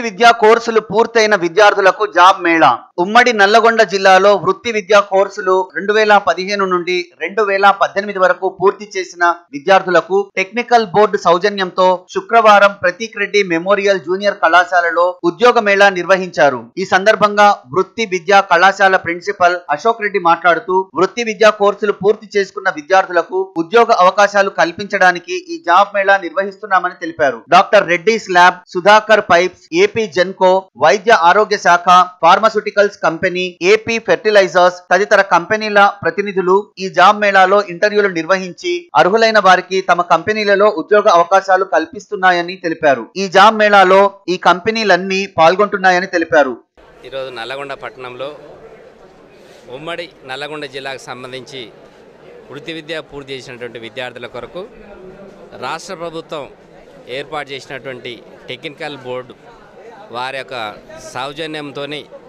విద్యా కోర్సులు పూర్తయిన విద్యార్థులకు జాబ్ మేళా ఉమ్మడి నల్లగొండ జిల్లాలో వృత్తి విద్యా కోర్సులు రెండు వేల పదిహేను నుండి రెండు వేల పద్దెనిమిది వరకు పూర్తి చేసిన విద్యార్థులకు టెక్నికల్ బోర్డు సౌజన్యంతో శుక్రవారం ప్రతీక్ రెడ్డి మెమోరియల్ జూనియర్ కళాశాలలో ఉద్యోగ మేళా నిర్వహించారు ఈ సందర్భంగా వృత్తి విద్యా కళాశాల ప్రిన్సిపల్ అశోక్ రెడ్డి మాట్లాడుతూ వృత్తి విద్యా కోర్సులు పూర్తి చేసుకున్న విద్యార్థులకు ఉద్యోగ అవకాశాలు కల్పించడానికి ఈ జాబ్ మేళా నిర్వహిస్తున్నామని తెలిపారు doctor Reddy's lab Sudhakar pipes AP Genco వైద్య ఆరోగ్య శాఖ ఫార్మాస్యూటికల్స్ కంపెనీ ఏపీ ఫెర్టిలైజర్స్ తదితర కంపెనీల ప్రతినిధులు ఈ జాబ్ మేళాలో ఇంటర్వ్యూలు నిర్వహించి అర్హులైన వారికి తమ కంపెనీలలో ఉద్యోగ అవకాశాలు కల్పిస్తున్నాయని తెలిపారు ఈ జాబ్ మేళాలో ఈ కంపెనీలన్నీ పాల్గొంటున్నాయని తెలిపారు ఈరోజు నల్లగొండ పట్టణంలో ఉమ్మడి నల్లగొండ జిల్లాకు సంబంధించి వృత్తి విద్య పూర్తి చేసినటువంటి విద్యార్థుల కొరకు రాష్ట్ర ప్రభుత్వం ఏర్పాటు చేసినటువంటి టెక్నికల్ బోర్డు వారి యొక్క సౌజన్యంతో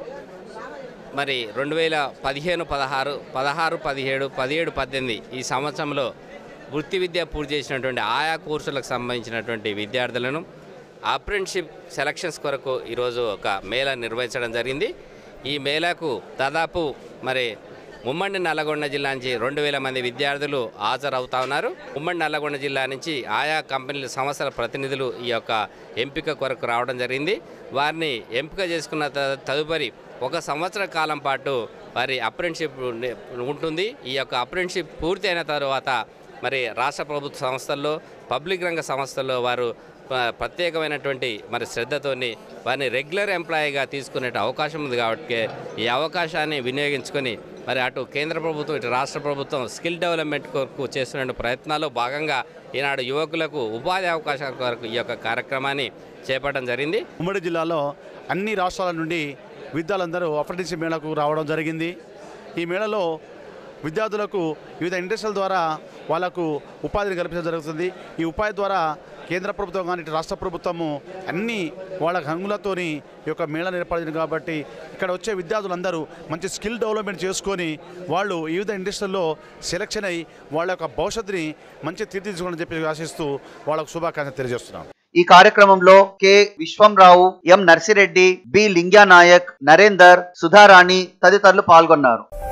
మరి రెండు వేల పదిహేను పదహారు పదహారు పదిహేడు పదిహేడు పద్దెనిమిది ఈ సంవత్సరంలో వృత్తి విద్య పూర్తి చేసినటువంటి ఆయా కోర్సులకు సంబంధించినటువంటి విద్యార్థులను అప్రెంటిషిప్ సెలక్షన్స్ కొరకు ఈరోజు ఒక మేళా నిర్వహించడం జరిగింది ఈ మేళాకు దాదాపు మరి ఉమ్మడి నల్లగొండ జిల్లా నుంచి రెండు వేల మంది విద్యార్థులు హాజరవుతా ఉన్నారు ఉమ్మడి నల్లగొండ జిల్లా నుంచి ఆయా కంపెనీల సంస్థల ప్రతినిధులు ఈ యొక్క ఎంపిక కొరకు రావడం జరిగింది వారిని ఎంపిక చేసుకున్న త- తదుపరి ఒక సంవత్సర కాలం పాటు వారి అప్రెంటిషిప్ ని- ఉంటుంది ఈ యొక్క అప్రెంటిషిప్ పూర్తి అయిన తర్వాత మరి రాష్ట్ర ప్రభుత్వ సంస్థల్లో పబ్లిక్ రంగ సంస్థల్లో వారు ప- ప్రత్యేకమైనటువంటి మరి శ్రద్ధతోని వారిని రెగ్యులర్ ఎంప్లాయీగా తీసుకునే అవకాశం ఉంది కాబట్టి ఈ అవకాశాన్ని వినియోగించుకొని మరి అటు కేంద్ర ప్రభుత్వం ఇటు రాష్ట్ర ప్రభుత్వం స్కిల్ డెవలప్మెంట్ కొరకు చేస్తున్న ప్రయత్నాల్లో భాగంగా ఈనాడు యువకులకు ఉపాధి అవకాశాల కొరకు ఈ యొక్క కార్యక్రమాన్ని చేపట్టడం జరిగింది ఉమ్మడి జిల్లాలో అన్ని రాష్ట్రాల నుండి విద్యార్థులందరూ అప్రెంటిస్షిప్ మేళకు రావడం జరిగింది ఈ మేళలో విద్యార్థులకు వివిధ ఇండస్ట్రీల ద్వారా వాళ్ళకు ఉపాధిని కల్పించడం జరుగుతుంది ఈ ఉపాధి ద్వారా కేంద్ర ప్రభుత్వం కానీ ఇటు రాష్ట్ర ప్రభుత్వము అన్ని వాళ్ళ హంగులతోని ఈ యొక్క మేళ ఏర్పడింది కాబట్టి ఇక్కడ వచ్చే విద్యార్థులందరూ మంచి స్కిల్ డెవలప్మెంట్ చేసుకొని వాళ్ళు వివిధ ఇండస్ట్రీల్లో సెలెక్షన్ అయ్యి వాళ్ళ యొక్క భవిష్యత్తుని మంచి తీర్చిదిద్దుకోవాలని చెప్పి ఆశిస్తూ వాళ్ళకు శుభాకాంక్షలు తెలియజేస్తున్నాం ఈ కార్యక్రమంలో K Vishwamrao M Narsireddy B Lingya Nayak Narender Sudharani తదితరులు పాల్గొన్నారు